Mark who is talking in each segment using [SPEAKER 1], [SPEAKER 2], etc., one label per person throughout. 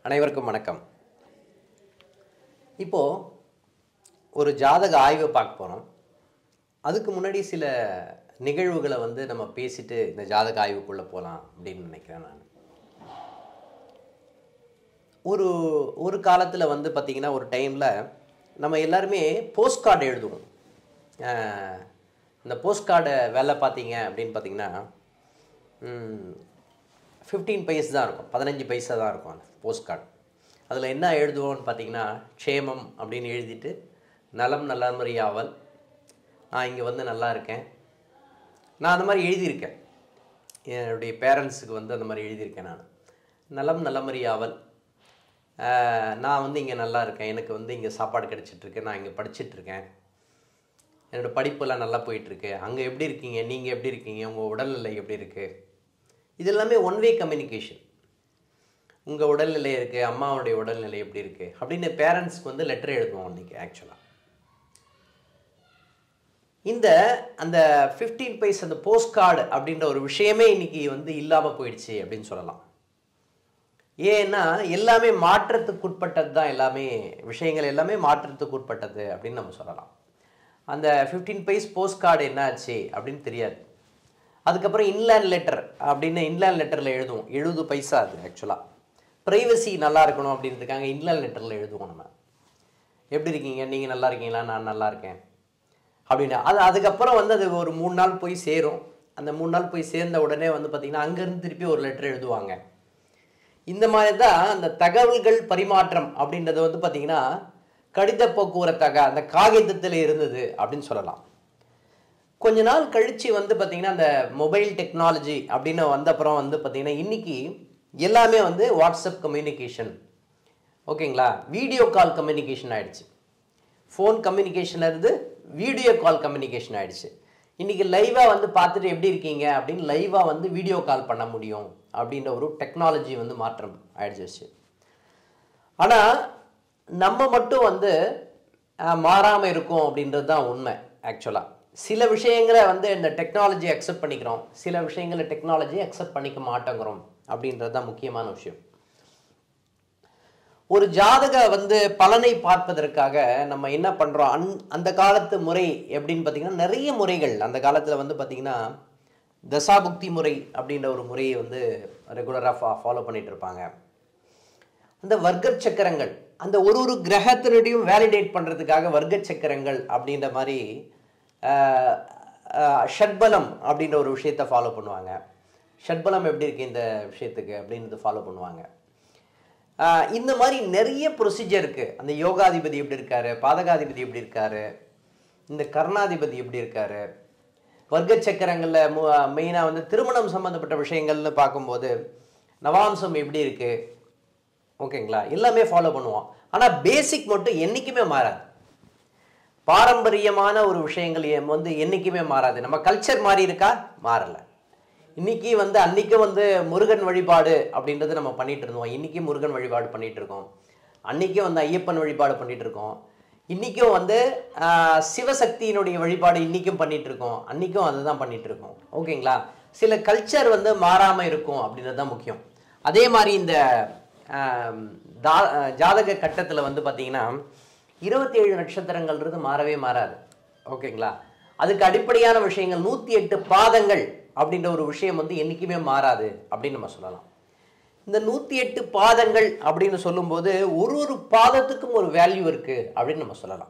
[SPEAKER 1] அனைவருக்கும் வணக்கம் இப்போது ஒரு ஜாதக ஆய்வு பார்க்க போகிறோம் அதுக்கு முன்னாடி சில நிகழ்வுகளை வந்து நம்ம பேசிட்டு இந்த ஜாதக ஆய்வுக்குள்ளே போகலாம் அப்படின்னு நினைக்கிறேன் நான் ஒரு ஒரு காலத்தில் வந்து பார்த்திங்கன்னா ஒரு டைமில் நம்ம எல்லாருமே போஸ்ட் கார்டு எழுதுவோம் அஹ், இந்த போஸ்ட் கார்டை வேலை பார்த்தீங்க அப்படின்னு பார்த்தீங்கன்னா ஃபிஃப்டீன் பைஸ் தான் இருக்கும் பதினஞ்சு பைசா தான் இருக்கும் அந்த போஸ்ட் கார்டு அதில் என்ன எழுதுவோம்னு பார்த்தீங்கன்னா க்ஷேமம் அப்படின்னு எழுதிட்டு நலம் நல்லமறியாவல் நான் இங்கே வந்து நல்லா இருக்கேன் நான் அந்த மாதிரி எழுதியிருக்கேன் என்னுடைய பேரண்ட்ஸுக்கு வந்து அந்த மாதிரி எழுதியிருக்கேன் நான் நலம் நல்லமறியாவல் ஆஹ், நான் வந்து இங்கே நல்லா இருக்கேன் எனக்கு வந்து இங்கே சாப்பாடு கிடைச்சிட்ருக்கு நான் இங்கே படிச்சிட்ருக்கேன் என்னோட படிப்பெல்லாம் நல்லா போயிட்டுருக்கு அங்கே எப்படி இருக்கீங்க நீங்கள் எப்படி இருக்கீங்க உங்கள் உடல்நிலை எப்படி இருக்குது இது எல்லாமே ஒன் வே கம்யூனிகேஷன் உங்கள் உடல்நிலை இருக்குது அம்மாவுடைய உடல்நிலை எப்படி இருக்குது அப்படின்னு பேரண்ட்ஸ்க்கு வந்து லெட்டர் எழுதுவோம் அன்றைக்கி ஆக்சுவலாக இந்த அந்த ஃபிஃப்டீன் பைஸ் அந்த போஸ்ட் கார்டு அப்படின்ற ஒரு விஷயமே இன்னைக்கு வந்து இல்லாமல் போயிடுச்சு அப்படின்னு சொல்லலாம் ஏன்னா எல்லாமே மாற்றத்துக்குட்பட்டது தான் எல்லாமே விஷயங்கள் எல்லாமே மாற்றத்துக்குட்பட்டது அப்படின்னு நம்ம சொல்லலாம் அந்த ஃபிஃப்டீன் பைஸ் போஸ்ட் கார்டு என்ன ஆச்சு அப்படின்னு தெரியாது அதுக்கப்புறம் இன்லேண்ட் லெட்டர் அப்படின்னு இன்லேண்ட் லெட்டரில் எழுதுவோம் எழுபது பைசா அது ஆக்சுவலாக ப்ரைவசி நல்லா இருக்கணும் அப்படின்றதுக்காக இன்லேண்ட் லெட்டரில் எழுதுவோம் நம்ம எப்படி இருக்கீங்க நீங்கள் நல்லா இருக்கீங்களா நான் நல்லா இருக்கேன் அப்படின்னு அது அதுக்கப்புறம் வந்து அது ஒரு மூணு நாள் போய் சேரும் அந்த மூணு நாள் போய் சேர்ந்த உடனே வந்து பார்த்திங்கன்னா அங்கேருந்து திருப்பி ஒரு லெட்டர் எழுதுவாங்க இந்த மாதிரி தான் அந்த தகவல்கள் பரிமாற்றம் அப்படின்றது வந்து பார்த்திங்கன்னா கடித போக்குவரத்தாக அந்த காகிதத்தில் இருந்தது அப்படின்னு சொல்லலாம் கொஞ்ச நாள் கழித்து வந்து பார்த்திங்கன்னா அந்த மொபைல் டெக்னாலஜி அப்படின்னு வந்த அப்புறம் வந்து பார்த்திங்கன்னா இன்றைக்கி எல்லாமே வந்து வாட்ஸ்அப் கம்யூனிகேஷன் ஓகேங்களா வீடியோ கால் கம்யூனிகேஷன் ஆயிடுச்சு ஃபோன் கம்யூனிகேஷன் இருந்து வீடியோ கால் கம்யூனிகேஷன் ஆயிடுச்சு இன்றைக்கி லைவாக வந்து பார்த்துட்டு எப்படி இருக்கீங்க அப்படின்னு லைவாக வந்து வீடியோ கால் பண்ண முடியும் அப்படின்ற ஒரு டெக்னாலஜி வந்து மாற்றம் ஆயிடுச்சு ஆனால் நம்ம மட்டும் வந்து மாறாமல் இருக்கோம் அப்படின்றது தான் உண்மை ஆக்சுவலாக சில விஷயங்களை வந்து இந்த டெக்னாலஜி அக்செப்ட் பண்ணிக்கிறோம் சில விஷயங்களை டெக்னாலஜி அக்செப்ட் பண்ணிக்க மாட்டேங்கிறோம் அப்படின்றது தான் முக்கியமான விஷயம் ஒரு ஜாதக வந்து பலனை பார்ப்பதற்காக நம்ம என்ன பண்ணுறோம் அந் அந்த காலத்து முறை எப்படின்னு பார்த்தீங்கன்னா நிறைய முறைகள் அந்த காலத்தில் வந்து பார்த்திங்கன்னா தசாபுக்தி முறை அப்படின்ற ஒரு முறையை வந்து ரெகுலராக ஃபாலோ பண்ணிட்டு இருப்பாங்க அந்த வர்க்க சக்கரங்கள் அந்த ஒரு ஒரு கிரகத்தினுடையும் வேலிடேட் பண்ணுறதுக்காக வர்க்க சக்கரங்கள் அப்படின்ற மாதிரி ஆஹ், ஆஹ், ஷட்பலம் அப்படின்ற ஒரு விஷயத்தை ஃபாலோ பண்ணுவாங்க ஷட்பலம் எப்படி இருக்குது இந்த விஷயத்துக்கு அப்படின்றது ஃபாலோ பண்ணுவாங்க ஆஹ், இந்த மாதிரி நிறைய ப்ரொசீஜர் இருக்குது அந்த யோகாதிபதி எப்படி இருக்காரு பாதகாதிபதி எப்படி இருக்காரு இந்த கர்ணாதிபதி எப்படி இருக்காரு வர்க்க சக்கரங்களில் மெயினாக வந்து திருமணம் சம்மந்தப்பட்ட விஷயங்கள்னு பார்க்கும்போது நவாம்சம் எப்படி இருக்குது ஓகேங்களா எல்லாமே ஃபாலோ பண்ணுவோம் ஆனால் பேசிக் மட்டும் என்றைக்குமே மாறாது பாரம்பரியமான ஒரு விஷயங்கள் எம் வந்து என்றைக்குமே மாறாது நம்ம கல்ச்சர் மாறி இருக்கா மாறலை இன்னைக்கு வந்து அன்னைக்கு வந்து முருகன் வழிபாடு அப்படின்றது நம்ம பண்ணிட்டு இருந்தோம் இன்னைக்கு முருகன் வழிபாடு பண்ணிட்டு இருக்கோம் அன்னைக்கு வந்து ஐயப்பன் வழிபாடு பண்ணிட்டு இருக்கோம் இன்னைக்கும் வந்து ஆஹ், சிவசக்தியினுடைய வழிபாடு இன்னைக்கும் பண்ணிட்டு இருக்கோம் அன்னைக்கும் அதுதான் பண்ணிட்டு இருக்கோம் ஓகேங்களா சில கல்ச்சர் வந்து மாறாம இருக்கும் அப்படின்றது தான் முக்கியம் அதே மாதிரி இந்த ஆம், தா- ஆஹ், ஜாதக கட்டத்தில் வந்து பார்த்தீங்கன்னா இருபத்தி ஏழு நட்சத்திரங்கள்ன்றது மாறவே மாறாது ஓகேங்களா அதுக்கு அடிப்படையான விஷயங்கள் நூற்றி எட்டு பாதங்கள் அப்படின்ற ஒரு விஷயம் வந்து என்றைக்குமே மாறாது அப்படின்னு நம்ம சொல்லலாம் இந்த நூற்றி எட்டு பாதங்கள் அப்படின்னு சொல்லும்போது ஒரு ஒரு பாதத்துக்கும் ஒரு வேல்யூ இருக்குது அப்படின்னு நம்ம சொல்லலாம்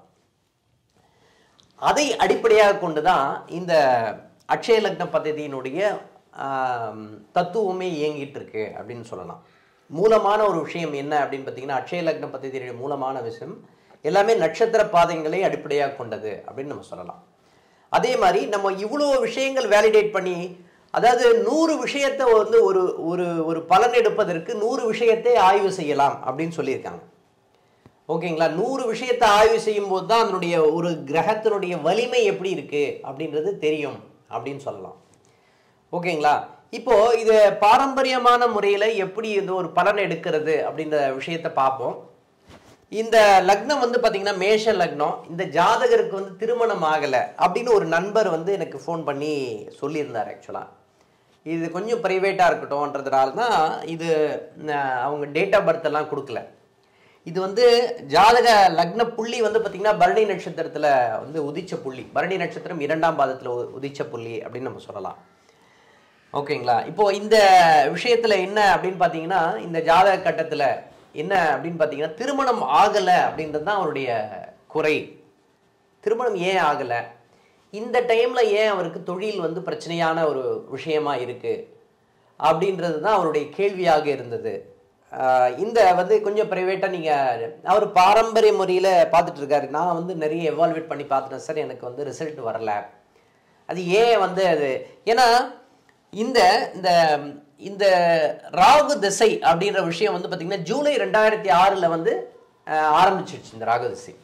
[SPEAKER 1] அதை அடிப்படையாக கொண்டு தான் இந்த அக்ஷய லக்ன பദ്ധதியினுடைய ஆம், தத்துவமே இயங்கிட்டு இருக்கு அப்படின்னு சொல்லலாம் மூலமான ஒரு விஷயம் என்ன அப்படின்னு பார்த்தீங்கன்னா அக்ஷய லக்ன பദ്ധதியினுடைய மூலமான விஷயம் எல்லாமே நட்சத்திர பாதைகளை அடிப்படையாக கொண்டது அப்படின்னு நம்ம சொல்லலாம் அதே மாதிரி நம்ம இவ்வளோ விஷயங்கள் வேலிடேட் பண்ணி அதாவது நூறு விஷயத்தை வந்து ஒரு ஒரு ஒரு பலன் எடுப்பதற்கு நூறு விஷயத்தை ஆய்வு செய்யலாம் அப்படின்னு சொல்லியிருக்காங்க ஓகேங்களா நூறு விஷயத்தை ஆய்வு செய்யும் போது தான் அதனுடைய ஒரு கிரகத்தினுடைய வலிமை எப்படி இருக்கு அப்படின்றது தெரியும் அப்படின்னு சொல்லலாம் ஓகேங்களா இப்போ இது பாரம்பரியமான முறையில் எப்படி இது ஒரு பலன் எடுக்கிறது அப்படின்ற விஷயத்தை பார்ப்போம் இந்த லக்னம் வந்து பார்த்தீங்கன்னா மேஷ லக்னம் இந்த ஜாதகருக்கு வந்து திருமணம் ஆகலை அப்படின்னு ஒரு நண்பர் வந்து எனக்கு ஃபோன் பண்ணி சொல்லியிருந்தார் ஆக்சுவலாக இது கொஞ்சம் ப்ரைவேட்டாக இருக்கட்டும்ன்றதுனால தான் இது அஹ், அவங்க டேட் ஆஃப் பர்த் எல்லாம் கொடுக்கல இது வந்து ஜாதக லக்ன புள்ளி வந்து பார்த்தீங்கன்னா பரணி நட்சத்திரத்தில் வந்து உதிச்ச புள்ளி பரணி நட்சத்திரம் இரண்டாம் பாதத்தில் உதிச்ச புள்ளி அப்படின்னு நம்ம சொல்லலாம் ஓகேங்களா இப்போ இந்த விஷயத்துல என்ன அப்படின்னு பார்த்தீங்கன்னா இந்த ஜாதக கட்டத்துல என்ன அப்படின்னு பார்த்தீங்கன்னா திருமணம் ஆகலை அப்படின்றது தான் அவருடைய குறை திருமணம் ஏன் ஆகலை இந்த டைம்ல ஏன் அவருக்கு தொழில் வந்து பிரச்சனையான ஒரு விஷயமா இருக்கு அப்படின்றது தான் அவருடைய கேள்வியாக இருந்தது ஆஹ் இந்த வந்து கொஞ்சம் ப்ரைவேட்டாக நீங்கள் அவர் பாரம்பரிய முறையில் பார்த்துட்டு இருக்காரு நான் வந்து நிறைய எவால்வேட் பண்ணி பார்த்துட்டேன் சார் எனக்கு வந்து ரிசல்ட் வரல அது ஏன் வந்து அது ஏன்னா இந்த இந்த இந்த ராகு திசை அப்படின்ற விஷயம் வந்து பார்த்தீங்கன்னா ஜூலை ரெண்டாயிரத்தி ஆறில் வந்து ஆஹ் ஆரம்பிச்சிடுச்சு இந்த ராகு திசை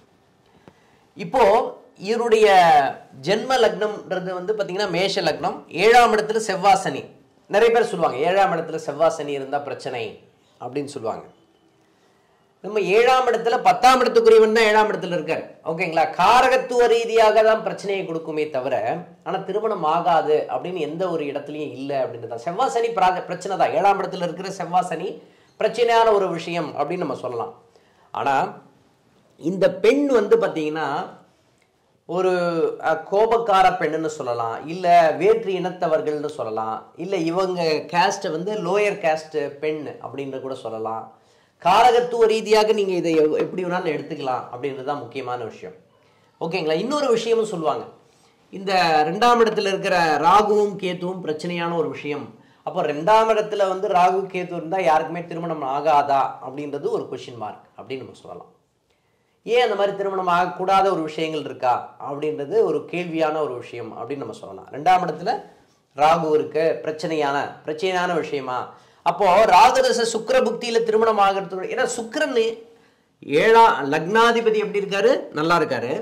[SPEAKER 1] இப்போ இவருடைய ஜென்ம லக்னம்ன்றது வந்து பார்த்தீங்கன்னா மேஷ லக்னம் ஏழாம் இடத்துல செவ்வாசனி நிறைய பேர் சொல்லுவாங்க ஏழாம் இடத்துல செவ்வாசனி இருந்தால் பிரச்சனை அப்படின்னு சொல்லுவாங்க நம்ம ஏழாம் இடத்துல பத்தாம் இடத்துக்குரியவன் தான் ஏழாம் இடத்துல இருக்கார் ஓகேங்களா காரகத்துவ ரீதியாக தான் பிரச்சனையை கொடுக்குமே தவிர ஆனால் திருமணம் ஆகாது அப்படின்னு எந்த ஒரு இடத்துலையும் இல்லை அப்படின்றது தான் செவ்வாசனி பிராக பிரச்சனை தான் ஏழாம் இடத்துல இருக்கிற செவ்வாசனி பிரச்சனையான ஒரு விஷயம் அப்படின்னு நம்ம சொல்லலாம் ஆனால் இந்த பெண் வந்து பார்த்தீங்கன்னா ஒரு அஹ், கோபக்கார பெண்ணுன்னு சொல்லலாம் இல்லை வேற்று இனத்தவர்கள்னு சொல்லலாம் இல்லை இவங்க கேஸ்ட்டை வந்து லோயர் கேஸ்ட் பெண் அப்படின்னு கூட சொல்லலாம் காரகத்துவ ரீதியாக நீங்கள் இதை எவ்- எப்படி வேணாலும் எடுத்துக்கலாம் அப்படின்றது தான் முக்கியமான விஷயம் ஓகேங்களா இன்னொரு விஷயமும் சொல்லுவாங்க இந்த ரெண்டாம் இடத்துல இருக்கிற ராகுவும் கேத்துவும் பிரச்சனையான ஒரு விஷயம் அப்போ ரெண்டாம் இடத்துல வந்து ராகு கேத்து இருந்தால் யாருக்குமே திருமணம் ஆகாதா அப்படின்றது ஒரு கொஷின் மார்க் அப்படின்னு நம்ம சொல்லலாம் ஏன் அந்த மாதிரி திருமணம் ஆகக்கூடாத ஒரு விஷயங்கள் இருக்கா அப்படின்றது ஒரு கேள்வியான ஒரு விஷயம் அப்படின்னு நம்ம சொல்லலாம் ரெண்டாம் இடத்துல ராகு இருக்கு பிரச்சனையான பிரச்சனையான விஷயமா அப்போ ராகதச சுக்கிர புக்தியில திருமணம் ஆகிறது ஏன்னா சுக்கிரன் ஏழாம் லக்னாதிபதி எப்படி இருக்காரு நல்லா இருக்காரு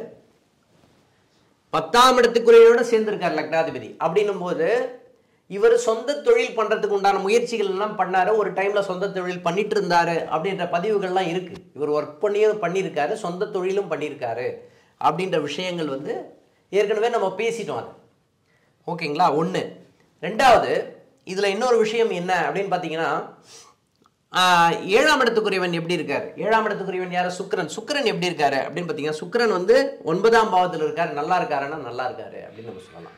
[SPEAKER 1] பத்தாம் இடத்துக்குரியவோட சேர்ந்திருக்காரு லக்னாதிபதி அப்படின்னும் போது இவர் சொந்த தொழில் பண்றதுக்கு உண்டான முயற்சிகள் எல்லாம் பண்ணாரு ஒரு டைம்ல சொந்த தொழில் பண்ணிட்டு இருந்தாரு அப்படின்ற பதிவுகள்லாம் இருக்கு இவர் ஒர்க் பண்ணியும் பண்ணியிருக்காரு சொந்த தொழிலும் பண்ணியிருக்காரு அப்படின்ற விஷயங்கள் வந்து ஏற்கனவே நம்ம பேசிட்டோம் அது ஓகேங்களா ஒன்று ரெண்டாவது இதில் இன்னொரு விஷயம் என்ன அப்படின்னு பார்த்தீங்கன்னா ஆஹ், ஏழாம் இடத்துக்குரியவன் எப்படி இருக்காரு ஏழாம் இடத்துக்குரியவன் யார் சுக்கிரன் சுக்கிரன் எப்படி இருக்காரு அப்படின்னு பார்த்தீங்கன்னா சுக்கிரன் வந்து ஒன்பதாம் பாவத்தில் இருக்காரு நல்லா இருக்காருன்னா நல்லா இருக்காரு அப்படின்னு நம்ம சொல்லலாம்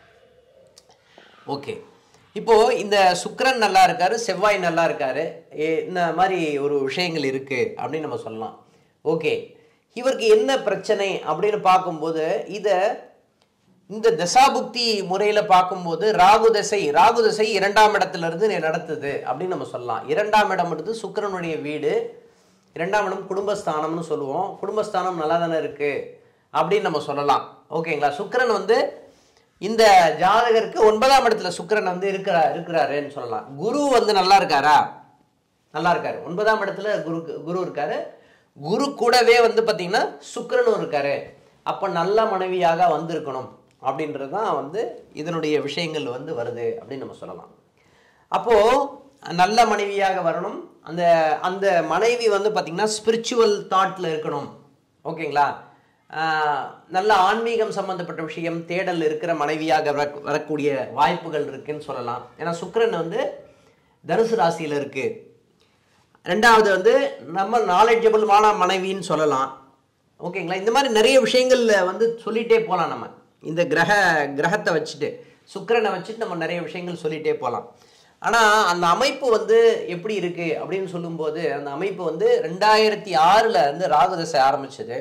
[SPEAKER 1] ஓகே இப்போ இந்த சுக்கிரன் நல்லா இருக்காரு செவ்வாய் நல்லா இருக்காரு ஏ- இந்த மாதிரி ஒரு விஷயங்கள் இருக்கு அப்படின்னு நம்ம சொல்லலாம் ஓகே இவருக்கு என்ன பிரச்சனை அப்படின்னு பார்க்கும்போது இதை இந்த தசாபுக்தி முறையில பார்க்கும்போது ராகு தசை ராகு தசை இரண்டாம் இடத்துல இருந்து நடத்துது அப்படின்னு நம்ம சொல்லலாம் இரண்டாம் இடம் எடுத்து சுக்கிரனுடைய வீடு இரண்டாம் இடம் குடும்பஸ்தானம்னு சொல்லுவோம் குடும்பஸ்தானம் நல்லா தானே இருக்கு அப்படின்னு நம்ம சொல்லலாம் ஓகேங்களா சுக்கிரன் வந்து இந்த ஜாதகருக்கு ஒன்பதாம் இடத்துல சுக்கிரன் வந்து இருக்கிறா இருக்கிறாருன்னு சொல்லலாம் குரு வந்து நல்லா இருக்காரா நல்லா இருக்காரு ஒன்பதாம் இடத்துல குரு குரு இருக்காரு குரு கூடவே வந்து பார்த்தீங்கன்னா சுக்கிரனும் இருக்காரு அப்போ நல்ல மனைவியாக வந்திருக்கணும் அப்படின்றது தான் வந்து இதனுடைய விஷயங்கள் வந்து வருது அப்படின்னு நம்ம சொல்லலாம் அப்போ நல்ல மனைவியாக வரணும் அந்த அந்த மனைவி வந்து பார்த்தீங்கன்னா ஸ்பிரிச்சுவல் தாட்ல இருக்கணும் ஓகேங்களா ஆஹ் நல்ல ஆன்மீகம் சம்பந்தப்பட்ட விஷயம் தேடல் இருக்கிற மனைவியாக வர வரக்கூடிய வாய்ப்புகள் இருக்குன்னு சொல்லலாம் ஏன்னா சுக்கிரன் வந்து தனுசு ராசியில இருக்கு ரெண்டாவது வந்து நம்ம நாலேஜபிளான மனைவின்னு சொல்லலாம் ஓகேங்களா இந்த மாதிரி நிறைய விஷயங்கள்ல வந்து சொல்லிட்டே போகலாம் நம்ம இந்த கிரக கிரகத்தை வச்சுட்டு சுக்கிரனை வச்சுட்டு நம்ம நிறைய விஷயங்கள் சொல்லிட்டே போகலாம் ஆனால் அந்த அமைப்பு வந்து எப்படி இருக்கு அப்படின்னு சொல்லும்போது அந்த அமைப்பு வந்து ரெண்டாயிரத்தி ஆறில் வந்து ராகுதசை ஆரம்பிச்சது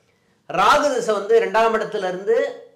[SPEAKER 1] ராகுதசை வந்து ரெண்டாம் இடத்துல இருந்து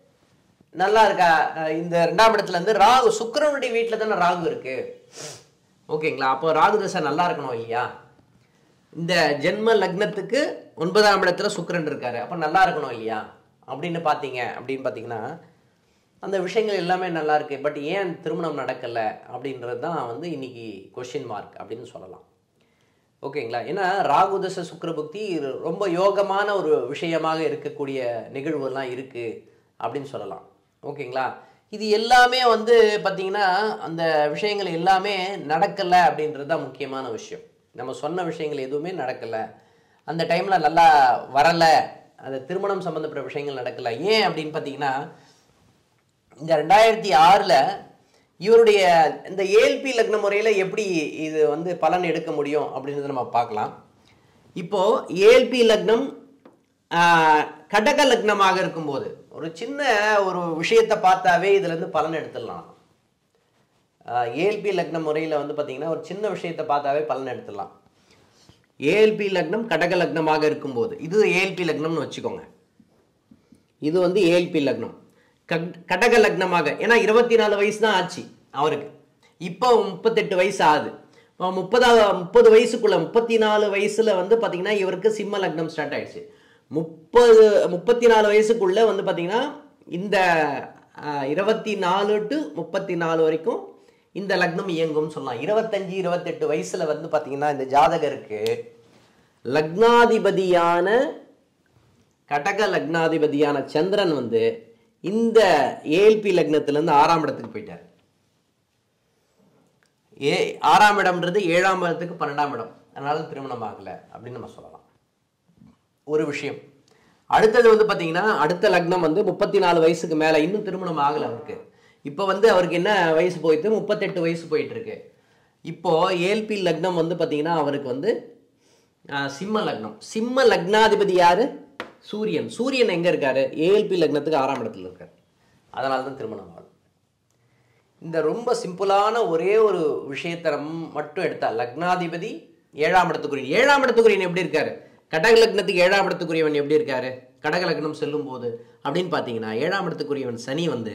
[SPEAKER 1] நல்லா இருக்கா அஹ் இந்த ரெண்டாம் இடத்துல இருந்து ராகு சுக்கிரனுடைய வீட்டில் தானே ராகு இருக்கு ஓகேங்களா அப்போ ராகு தசை நல்லா இருக்கணும் இல்லையா இந்த ஜென்ம லக்னத்துக்கு ஒன்பதாம் இடத்துல சுக்கிரன் இருக்காரு அப்போ நல்லா இருக்கணும் இல்லையா அப்படின்னு பார்த்தீங்க அப்படின்னு பார்த்தீங்கன்னா அந்த விஷயங்கள் எல்லாமே நல்லா இருக்கு பட் ஏன் திருமணம் நடக்கலை அப்படின்றது தான் வந்து இன்னைக்கு கொஷின் மார்க் அப்படின்னு சொல்லலாம் ஓகேங்களா ஏன்னா ராகுதச சுக்கிரபுக்தி ரொம்ப யோகமான ஒரு விஷயமாக இருக்கக்கூடிய நிகழ்வுலாம் இருக்கு அப்படின்னு சொல்லலாம் ஓகேங்களா இது எல்லாமே வந்து பார்த்தீங்கன்னா அந்த விஷயங்கள் எல்லாமே நடக்கலை அப்படின்றது தான் முக்கியமான விஷயம் நம்ம சொன்ன விஷயங்கள் எதுவுமே நடக்கலை அந்த டைமில் நல்லா வரலை அந்த திருமணம் சம்மந்தப்பட்ட விஷயங்கள் நடக்கலை ஏன் அப்படின்னு பார்த்தீங்கன்னா இந்த ரெண்டாயிரத்தி ஆறில் இவருடைய இந்த ஏஎல்பி லக்ன முறையில் எப்படி இது வந்து பலன் எடுக்க முடியும் அப்படின்றத நம்ம பார்க்கலாம் இப்போ ஏஎல்பி லக்னம் ஆஹ், கடக லக்னமாக இருக்கும்போது ஒரு சின்ன ஒரு விஷயத்தை பார்த்தாவே இதுல இருந்து பலன் எடுத்துடலாம் ஏஎல்பி லக்ன முறையில் வந்து பார்த்தீங்கன்னா ஒரு சின்ன விஷயத்தை பார்த்தாவே பலன் எடுத்துடலாம் ஏஎல்பி லக்னம் கடக லக்னமாக இருக்கும்போது இது ஏஎல்பி லக்னம்னு வச்சுக்கோங்க இது வந்து ஏஎல்பி லக்னம் கட்- கடக லக்னமாக ஏன்னா இருபத்தி நாலு வயசு தான் ஆச்சு அவருக்கு இப்போ முப்பத்தெட்டு வயசு ஆகுது இப்போ முப்பதாவது முப்பது வயசுக்குள்ள முப்பத்தி நாலு வயசுல வந்து பார்த்தீங்கன்னா இவருக்கு சிம்ம லக்னம் ஸ்டார்ட் ஆயிடுச்சு முப்பது முப்பத்தி நாலு வயசுக்குள்ள வந்து பார்த்தீங்கன்னா இந்த இருபத்தி நாலு டு முப்பத்தி நாலு வரைக்கும் இந்த லக்னம் இயங்கும்னு சொல்லலாம் இருபத்தஞ்சு இருபத்தெட்டு வயசுல வந்து பார்த்தீங்கன்னா இந்த ஜாதகருக்கு லக்னாதிபதியான கடக லக்னாதிபதியான சந்திரன் வந்து இந்த ஏஎல்பி லக்னத்திலேருந்து ஆறாம் இடத்துக்கு போயிட்டார் ஏ ஆறாம் இடம்ன்றது ஏழாம் இடத்துக்கு பன்னெண்டாம் இடம் அதனால திருமணம் ஆகலை அப்படின்னு நம்ம சொல்லலாம் ஒரு விஷயம் அடுத்தது வந்து பார்த்தீங்கன்னா அடுத்த லக்னம் வந்து முப்பத்தி நாலு வயசுக்கு மேலே இன்னும் திருமணம் ஆகலை அவருக்கு இப்போ வந்து அவருக்கு என்ன வயசு போயிட்டு முப்பத்தெட்டு வயசு போயிட்டு இருக்கு இப்போ ஏல்பி லக்னம் வந்து பார்த்தீங்கன்னா அவருக்கு வந்து ஆஹ், சிம்ம லக்னம் சிம்ம லக்னாதிபதி யாரு சூரியன் சூரியன் எங்க இருக்காரு ஏஎல்பி லக்னத்துக்கு ஆறாம் இடத்துல இருக்காரு அதனால தான் திருமணம் ஆகும் இந்த ரொம்ப சிம்பிளான ஒரே ஒரு விஷயத்தை நம்ம மட்டும் எடுத்தா லக்னாதிபதி ஏழாம் இடத்துக்குரியன் ஏழாம் இடத்துக்குரியன் எப்படி இருக்காரு கடக லக்னத்துக்கு ஏழாம் இடத்துக்குரியவன் எப்படி இருக்காரு கடக லக்னம் செல்லும் போது அப்படின்னு பார்த்தீங்கன்னா ஏழாம் இடத்துக்குரியவன் சனி வந்து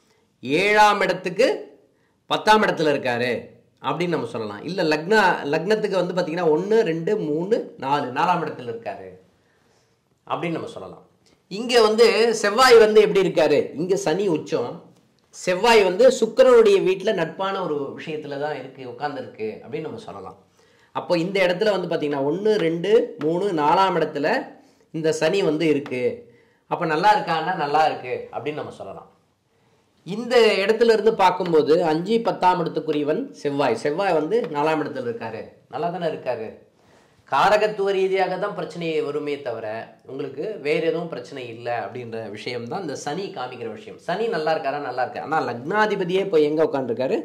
[SPEAKER 1] ஏழாம் இடத்துக்கு பத்தாம் இடத்துல இருக்காரு அப்படின்னு நம்ம சொல்லலாம் இல்லை லக்னா லக்னத்துக்கு வந்து பார்த்தீங்கன்னா ஒன்று ரெண்டு மூணு நாலு நாலாம் இடத்துல இருக்காரு அப்படின்னு நம்ம சொல்லலாம் இங்கே வந்து செவ்வாய் வந்து எப்படி இருக்காரு இங்கே சனி உச்சம் செவ்வாய் வந்து சுக்கிரனுடைய வீட்டில் நட்பான ஒரு விஷயத்துல தான் இருக்கு உட்கார்ந்துருக்கு அப்படின்னு நம்ம சொல்லலாம் அப்போ இந்த இடத்துல வந்து பார்த்தீங்கன்னா ஒன்று ரெண்டு மூணு நாலாம் இடத்துல இந்த சனி வந்து இருக்கு அப்போ நல்லா இருக்கான்னா நல்லா இருக்கு அப்படின்னு நம்ம சொல்லலாம் இந்த இடத்துல இருந்து பார்க்கும்போது அஞ்சு பத்தாம் இடத்துக்குரியவன் செவ்வாய் செவ்வாய் வந்து நாலாம் இடத்துல இருக்காரு நல்லா தானே இருக்காரு காரகத்துவ ரீதியாக தான் பிரச்சனை வருமே தவிர உங்களுக்கு வேற எதுவும் பிரச்சனை இல்லை அப்படின்ற விஷயம் தான் இந்த சனி காமிக்கிற விஷயம் சனி நல்லா இருக்காரா நல்லா இருக்காரு ஆனால் லக்னாதிபதியே இப்போ எங்கே உட்காந்துருக்காரு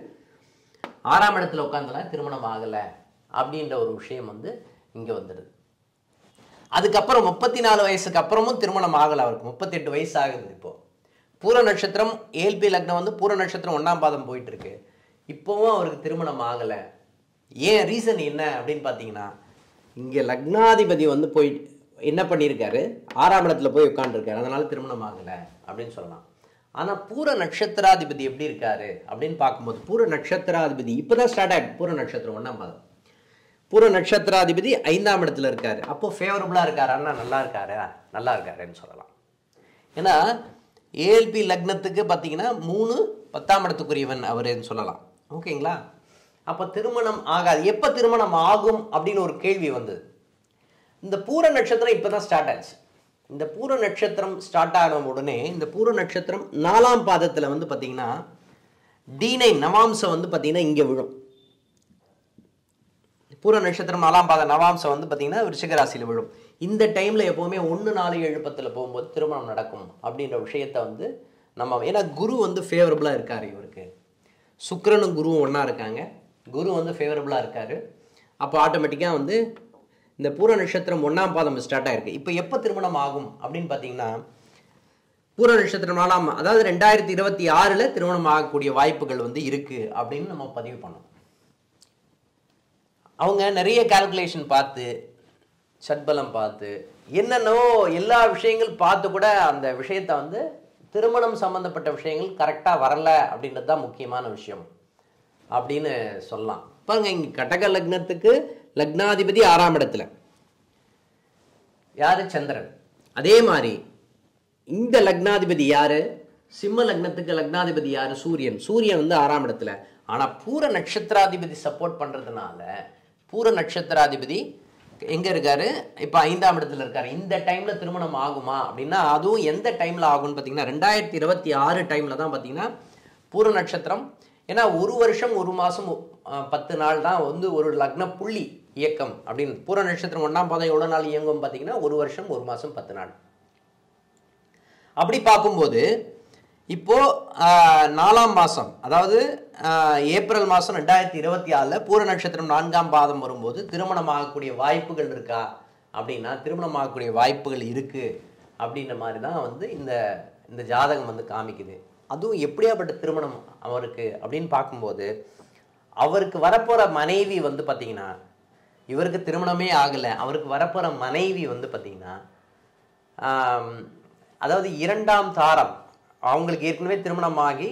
[SPEAKER 1] ஆறாம் இடத்துல உட்காந்துல திருமணம் ஆகலை அப்படின்ற ஒரு விஷயம் வந்து இங்கே வந்துடுது அதுக்கப்புறம் முப்பத்தி நாலு வயசுக்கு அப்புறமும் திருமணம் ஆகலை அவருக்கு முப்பத்தெட்டு வயசு ஆகுது இப்போ பூர நட்சத்திரம் ஏல்பி லக்னம் வந்து பூர நட்சத்திரம் ஒன்றாம் பாதம் போயிட்டு இருக்கு இப்போவும் அவருக்கு திருமணம் ஆகலை ஏன் ரீசன் என்ன அப்படின்னு பார்த்தீங்கன்னா இங்கே லக்னாதிபதி வந்து போய் என்ன பண்ணியிருக்காரு ஆறாம் இடத்துல போய் உட்காந்துருக்காரு அதனால திருமணம் ஆகலை அப்படின்னு சொல்லலாம் ஆனால் பூர நட்சத்திராதிபதி எப்படி இருக்காரு அப்படின்னு பார்க்கும்போது பூர நட்சத்திராதிபதி இப்போதான் ஸ்டார்ட் ஆகிட்டு பூர நட்சத்திரம் ஒன்றாம் பாதம் பூர நட்சத்திராதிபதி ஐந்தாம் இடத்துல இருக்காரு அப்போ ஃபேவரபுளாக இருக்காரான்னா நல்லா இருக்காரு நல்லா இருக்காருன்னு சொல்லலாம் ஏன்னா ஏஎல்பி லக்னத்துக்கு பார்த்தீங்கன்னா மூணு பத்தாம் இடத்துக்குரியவன் அவருன்னு சொல்லலாம் ஓகேங்களா அப்போ திருமணம் ஆகாது எப்போ திருமணம் ஆகும் அப்படின்னு ஒரு கேள்வி வந்தது இந்த பூர நட்சத்திரம் இப்போ தான் ஸ்டார்ட் ஆச்சு இந்த பூர நட்சத்திரம் ஸ்டார்ட் ஆன உடனே இந்த பூர நட்சத்திரம் நாலாம் பாதத்தில் வந்து பார்த்தீங்கன்னா டி நைன் நவாம்சம் வந்து பார்த்தீங்கன்னா இங்கே விழும் பூர நட்சத்திரம் நாலாம் பாத நவாம்சம் வந்து பார்த்தீங்கன்னா விருச்சிக ராசியில் விழும் இந்த டைமில் எப்போவுமே ஒன்று நாலு ஏழு பத்தில் போகும்போது திருமணம் நடக்கும் அப்படின்ற விஷயத்த வந்து நம்ம ஏன்னா குரு வந்து ஃபேவரபுளாக இருக்கார் இவருக்கு சுக்கிரனும் குருவும் ஒன்றா இருக்காங்க குரு வந்து ஃபேவரபுளாக இருக்கார் அப்போ ஆட்டோமேட்டிக்காக வந்து இந்த பூர நட்சத்திரம் ஒன்றாம் பாதம் ஸ்டார்ட் ஆயிருக்கு இப்போ எப்போ திருமணம் ஆகும் அப்படின்னு பார்த்தீங்கன்னா பூர நட்சத்திரம் நாலாம் அதாவது ரெண்டாயிரத்தி இருபத்தி ஆறில் திருமணம் ஆகக்கூடிய வாய்ப்புகள் வந்து இருக்குது அப்படின்னு நம்ம பதிவு பண்ணோம் அவங்க நிறைய கால்குலேஷன் பார்த்து சட்பலம் பார்த்து என்னென்னவோ எல்லா விஷயங்கள் பார்த்து கூட அந்த விஷயத்தை வந்து திருமணம் சம்பந்தப்பட்ட விஷயங்கள் கரெக்டாக வரல அப்படின்றது தான் முக்கியமான விஷயம் அப்படின்னு சொல்லலாம் பாருங்க இங்க கடக லக்னத்துக்கு லக்னாதிபதி ஆறாம் இடத்துல யாரு சந்திரன் அதே மாதிரி இந்த லக்னாதிபதி யாரு சிம்ம லக்னத்துக்கு லக்னாதிபதி யாரு சூரியன் சூரியன் வந்து ஆறாம் இடத்துல ஆனா பூர நட்சத்திராதிபதி சப்போர்ட் பண்றதுனால பூர நட்சத்திராதிபதி எங்க இருக்காரு இப்ப ஐந்தாம் இடத்துல இருக்காரு இந்த டைம்ல திருமணம் ஆகுமா அப்படின்னா அதுவும் எந்த டைம்ல ஆகும்னு பாத்தீங்கன்னா ரெண்டாயிரத்தி இருபத்தி ஆறு டைம்ல தான் பாத்தீங்கன்னா பூர நட்சத்திரம் ஏன்னா ஒரு வருஷம் ஒரு மாசம் அஹ், பத்து நாள் தான் வந்து ஒரு லக்ன புள்ளி இயக்கம் அப்படின்னு பூர நட்சத்திரம் ஒன்றாம் பாதம் எவ்வளோ நாள் இயங்கும் பார்த்தீங்கன்னா ஒரு வருஷம் ஒரு மாசம் பத்து நாள் அப்படி பார்க்கும்போது இப்போ ஆஹ், நாலாம் மாதம் அதாவது ஆஹ், ஏப்ரல் மாதம் ரெண்டாயிரத்தி இருபத்தி ஆறில் பூர நட்சத்திரம் நான்காம் பாதம் வரும்போது திருமணம் ஆகக்கூடிய வாய்ப்புகள் இருக்கா அப்படின்னா திருமணம் ஆகக்கூடிய வாய்ப்புகள் இருக்கு அப்படின்ற மாதிரி தான் வந்து இந்த இந்த ஜாதகம் வந்து காமிக்குது அதுவும் எப்படியாப்பட்ட திருமணம் அவருக்கு அப்படின்னு பார்க்கும்போது அவருக்கு வரப்போற மனைவி வந்து பார்த்தீங்கன்னா இவருக்கு திருமணமே ஆகலை அவருக்கு வரப்போற மனைவி வந்து பார்த்தீங்கன்னா ஆம், அதாவது இரண்டாம் தாரம் அவங்களுக்கு ஏற்கனவே திருமணமாகி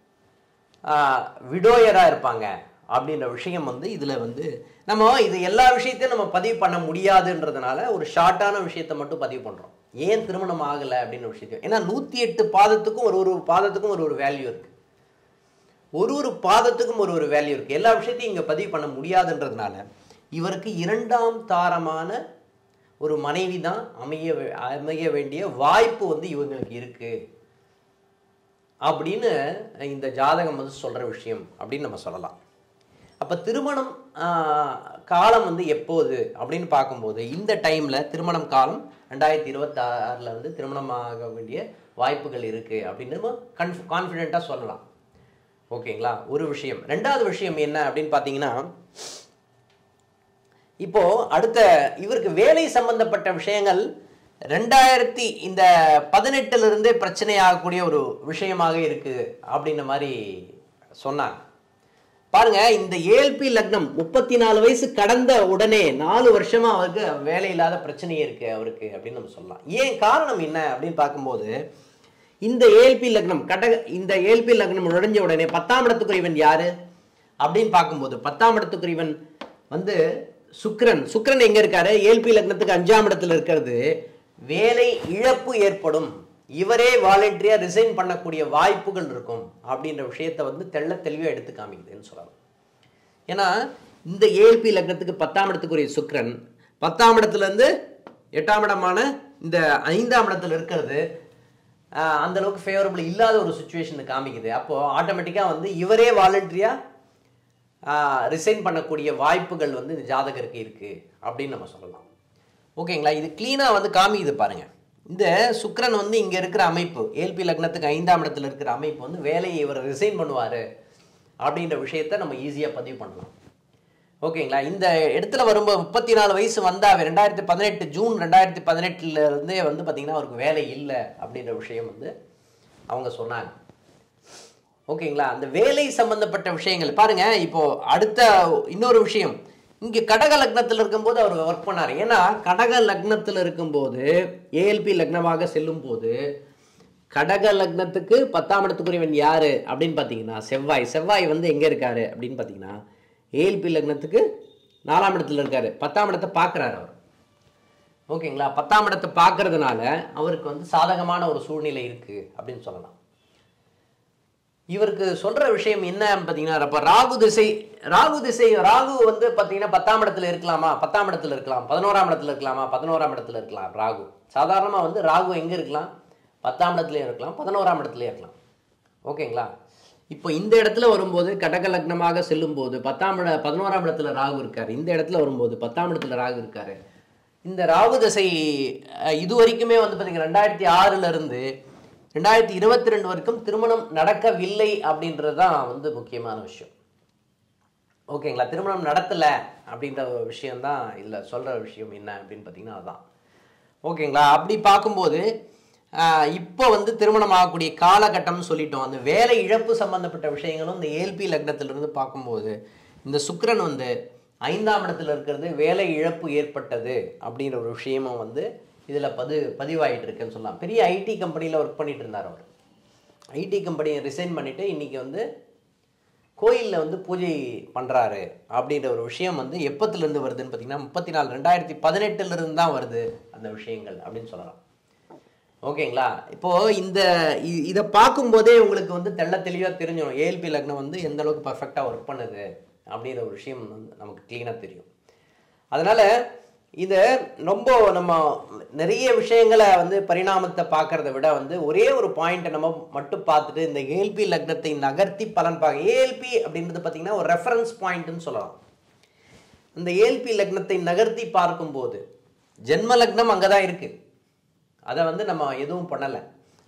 [SPEAKER 1] விடோயராக இருப்பாங்க அப்படின்ற விஷயம் வந்து இதில் வந்து நம்ம இது எல்லா விஷயத்தையும் நம்ம பதிவு பண்ண முடியாதுன்றதுனால ஒரு ஷார்ட்டான விஷயத்தை மட்டும் பதிவு பண்ணுறோம் ஏன் திருமணம் ஆகலை அப்படின்ற விஷயத்தையும் ஏன்னா நூற்றி எட்டு பாதத்துக்கும் ஒரு ஒரு பாதத்துக்கும் ஒரு ஒரு வேல்யூ இருக்குது ஒரு ஒரு பாதத்துக்கும் ஒரு ஒரு வேல்யூ இருக்குது எல்லா விஷயத்தையும் இங்கே பதிவு பண்ண முடியாதுன்றதுனால இவருக்கு இரண்டாம் தாரமான ஒரு மனைவி தான் அமைய வே- அமைய வேண்டிய வாய்ப்பு வந்து இவங்களுக்கு இருக்கு அப்படின்னு இந்த ஜாதகம் வந்து சொல்ற விஷயம் அப்படின்னு நம்ம சொல்லலாம் அப்ப திருமணம் ஆஹ், காலம் வந்து எப்போது அப்படின்னு பார்க்கும்போது இந்த டைம்ல திருமணம் காலம் ரெண்டாயிரத்தி இருபத்தாறில் வந்து திருமணம் ஆக வேண்டிய வாய்ப்புகள் இருக்கு அப்படின்னு நம்ம கன்ஃப் கான்ஃபிடென்ட்டாக சொல்லலாம் ஓகேங்களா ஒரு விஷயம் ரெண்டாவது விஷயம் என்ன அப்படின்னு பார்த்தீங்கன்னா இப்போ அடுத்த இவருக்கு வேலை சம்பந்தப்பட்ட விஷயங்கள் ரெண்டாயிரத்தி இந்த பதினெட்டுல இருந்தே பிரச்சனை ஆகக்கூடிய ஒரு விஷயமாக இருக்கு அப்படின்ற மாதிரி சொன்னாங்க பாருங்க இந்த ஏல்பி லக்னம் முப்பத்தி நாலு வயசு கடந்த உடனே நாலு வருஷமா அவருக்கு வேலை இல்லாத பிரச்சனை இருக்கு அவருக்கு அப்படின்னு நம்ம சொல்லலாம் ஏன் காரணம் என்ன அப்படின்னு பார்க்கும்போது இந்த ஏல்பி லக்னம் கடக இந்த ஏல்பி லக்னம் நுழைஞ்ச உடனே பத்தாம் இடத்துக்குரியவன் யாரு அப்படின்னு பார்க்கும்போது பத்தாம் இடத்துக்குரியவன் வந்து சுக்கிரன் சுக்கிரன் எங்க இருக்காரு ஏல்பி லக்னத்துக்கு அஞ்சாம் இடத்துல இருக்கிறது வேலை இழப்பு ஏற்படும் இவரே வாலண்டரியா ரிசைன் பண்ணக்கூடிய வாய்ப்புகள் இருக்கும் அப்படின்ற விஷயத்தை வந்து தெள்ள தெளிவா எடுத்து காமிக்குதுன்னு சொல்லலாம் ஏன்னா இந்த ஏல்பி லக்னத்துக்கு பத்தாம் இடத்துக்குரிய சுக்கிரன் பத்தாம் இடத்துல இருந்து எட்டாம் இடமான இந்த ஐந்தாம் இடத்துல இருக்கிறது ஆஹ், அந்த அளவுக்கு ஃபேவரபிள் இல்லாத ஒரு சுச்சுவேஷனை காமிக்குது அப்போ ஆட்டோமேட்டிக்காக வந்து இவரே வாலண்டரியா ரிசைன் பண்ணக்கூடிய வாய்ப்புகள் வந்து இந்த ஜாதகருக்கு இருக்கு அப்படின்னு நம்ம சொல்லலாம் ஓகேங்களா இது க்ளீனாக வந்து காமிக்குது பாருங்க இந்த சுக்கிரன் வந்து இங்கே இருக்கிற அமைப்பு ஏல்பி லக்னத்துக்கு ஐந்தாம் இடத்துல இருக்கிற அமைப்பு வந்து வேலையை இவர் ரிசைன் பண்ணுவார் அப்படின்ற விஷயத்த நம்ம ஈஸியாக பதிவு பண்ணலாம் ஓகேங்களா இந்த இடத்துல வரும்போது முப்பத்தி நாலு வயசு வந்தாவே ரெண்டாயிரத்தி பதினெட்டு ஜூன் ரெண்டாயிரத்தி பதினெட்டுல இருந்தே வந்து பார்த்தீங்கன்னா அவருக்கு வேலை இல்லை அப்படின்ற விஷயம் வந்து அவங்க சொன்னாங்க ஓகேங்களா அந்த வேலை சம்பந்தப்பட்ட விஷயங்கள் பாருங்க இப்போ அடுத்த இன்னொரு விஷயம் இங்க கடக லக்னத்தில் இருக்கும்போது அவர் ஒர்க் பண்ணார் ஏன்னா கடக லக்னத்தில் இருக்கும்போது ஏஎல்பி லக்னமாக செல்லும் போது கடக லக்னத்துக்கு பத்தாம் இடத்துக்குரியவன் யாரு அப்படின்னு பார்த்தீங்கன்னா செவ்வாய் செவ்வாய் வந்து எங்க இருக்காரு அப்படின்னு பார்த்தீங்கன்னா ஏஎல்பி லக்னத்துக்கு நாலாம் இடத்துல இருக்காரு பத்தாம் இடத்தை பார்க்குறாரு அவர் ஓகேங்களா பத்தாம் இடத்தை பார்க்கறதுனால அவருக்கு வந்து சாதகமான ஒரு சூழ்நிலை இருக்கு அப்படின்னு சொல்லலாம் இவருக்கு சொல்ற விஷயம் என்ன பார்த்தீங்கன்னா அப்ப ராகு திசை ராகு திசை ராகு வந்து பார்த்தீங்கன்னா பத்தாம் இடத்துல இருக்கலாமா பத்தாம் இடத்துல இருக்கலாம் பதினோராம் இடத்துல இருக்கலாமா பதினோராம் இடத்துல இருக்கலாம் ராகு சாதாரணமா வந்து ராகு எங்க இருக்கலாம் பத்தாம் இடத்துலயும் இருக்கலாம் பதினோராம் இடத்துலயும் இருக்கலாம் ஓகேங்களா இப்போ இந்த இடத்துல வரும்போது கடக லக்னமாக செல்லும் போது பத்தாம் இட பதினோராம் இடத்துல ராகு இருக்காரு இந்த இடத்துல வரும்போது பத்தாம் இடத்துல ராகு இருக்காரு இந்த ராகு தசை அஹ், இது வரைக்குமே வந்து பார்த்தீங்கன்னா ரெண்டாயிரத்தி ஆறுல இருந்து ரெண்டாயிரத்தி இருபத்தி ரெண்டு வரைக்கும் திருமணம் நடக்கவில்லை அப்படின்றது தான் வந்து முக்கியமான விஷயம் ஓகேங்களா திருமணம் நடத்தலை அப்படின்ற ஒரு விஷயம்தான் இதில் சொல்கிற விஷயம் என்ன அப்படின்னு பார்த்தீங்கன்னா அதுதான் ஓகேங்களா அப்படி பார்க்கும்போது ஆஹ், இப்போ வந்து திருமணம் ஆகக்கூடிய காலகட்டம்னு சொல்லிட்டோம் அந்த வேலை இழப்பு சம்பந்தப்பட்ட விஷயங்களும் இந்த ஏல்பி லக்னத்திலிருந்து பார்க்கும்போது இந்த சுக்கிரன் வந்து ஐந்தாம் இடத்துல இருக்கிறது வேலை இழப்பு ஏற்பட்டது அப்படின்ற ஒரு விஷயமும் வந்து இதில் பது பதிவாயிட்டு இருக்குன்னு சொல்லலாம் பெரிய ஐடி கம்பெனியில் ஒர்க் பண்ணிட்டு இருந்தார் அவர் ஐடி கம்பெனியை ரிசைன் பண்ணிட்டு இன்னைக்கு வந்து கோயிலில் வந்து பூஜை பண்ணுறாரு அப்படின்ற ஒரு விஷயம் வந்து எப்பத்துலேருந்து வருதுன்னு பார்த்தீங்கன்னா முப்பத்தி நாலு ரெண்டாயிரத்தி பதினெட்டுலேருந்து தான் வருது அந்த விஷயங்கள் அப்படின்னு சொல்லலாம் ஓகேங்களா இப்போ இந்த இ- இதை பார்க்கும்போதே உங்களுக்கு வந்து தெள்ள தெளிவாக தெரிஞ்சிடும் ஏஎல்பி லக்னம் வந்து எந்த அளவுக்கு பர்ஃபெக்டாக ஒர்க் பண்ணுது அப்படின்ற ஒரு விஷயம் வந்து நமக்கு க்ளீனாக தெரியும் அதனால இதை ரொம்ப நம்ம நிறைய விஷயங்களை வந்து பரிணாமத்தை பார்க்கறத விட வந்து ஒரே ஒரு பாயிண்ட்டை நம்ம மட்டும் பார்த்துட்டு இந்த ஏஎல்பி லக்னத்தை நகர்த்தி பலன் பார்க்க ஏஎல்பி அப்படின்றது பார்த்தீங்கன்னா ஒரு ரெஃபரன்ஸ் பாயிண்ட்னு சொல்லலாம் இந்த ஏஎல்பி லக்னத்தை நகர்த்தி பார்க்கும்போது ஜென்ம லக்னம் அங்கே தான் இருக்கு அதை வந்து நம்ம எதுவும் பண்ணலை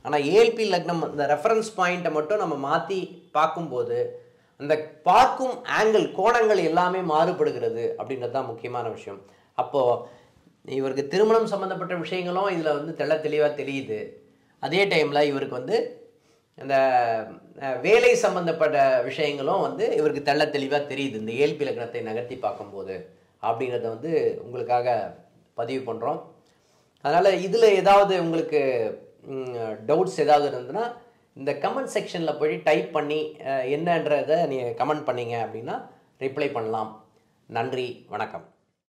[SPEAKER 1] ஆனால் ஏஎல்பி லக்னம் இந்த ரெஃபரன்ஸ் பாயிண்ட்டை மட்டும் நம்ம மாற்றி பார்க்கும்போது அந்த பார்க்கும் ஆங்கிள் கோணங்கள் எல்லாமே மாறுபடுகிறது அப்படின்றது தான் முக்கியமான விஷயம் அப்போது இவருக்கு திருமணம் சம்மந்தப்பட்ட விஷயங்களும் இதில் வந்து தெள்ள தெளிவாக தெரியுது அதே டைமில் இவருக்கு வந்து இந்த அஹ், வேலை சம்பந்தப்பட்ட விஷயங்களும் வந்து இவருக்கு தெள்ள தெளிவாக தெரியுது இந்த ஏல்பி லக்னத்தை நகர்த்தி பார்க்கும்போது அப்படிங்கிறத வந்து உங்களுக்காக பதிவு பண்ணுறோம் அதனால் இதில் ஏதாவது உங்களுக்கு டவுட்ஸ் ஏதாவது இருந்ததுன்னா இந்த கமெண்ட் செக்ஷனில் போய் டைப் பண்ணி அஹ், என்னன்றதை நீங்கள் கமெண்ட் பண்ணீங்க அப்படின்னா ரிப்ளை பண்ணலாம் நன்றி வணக்கம்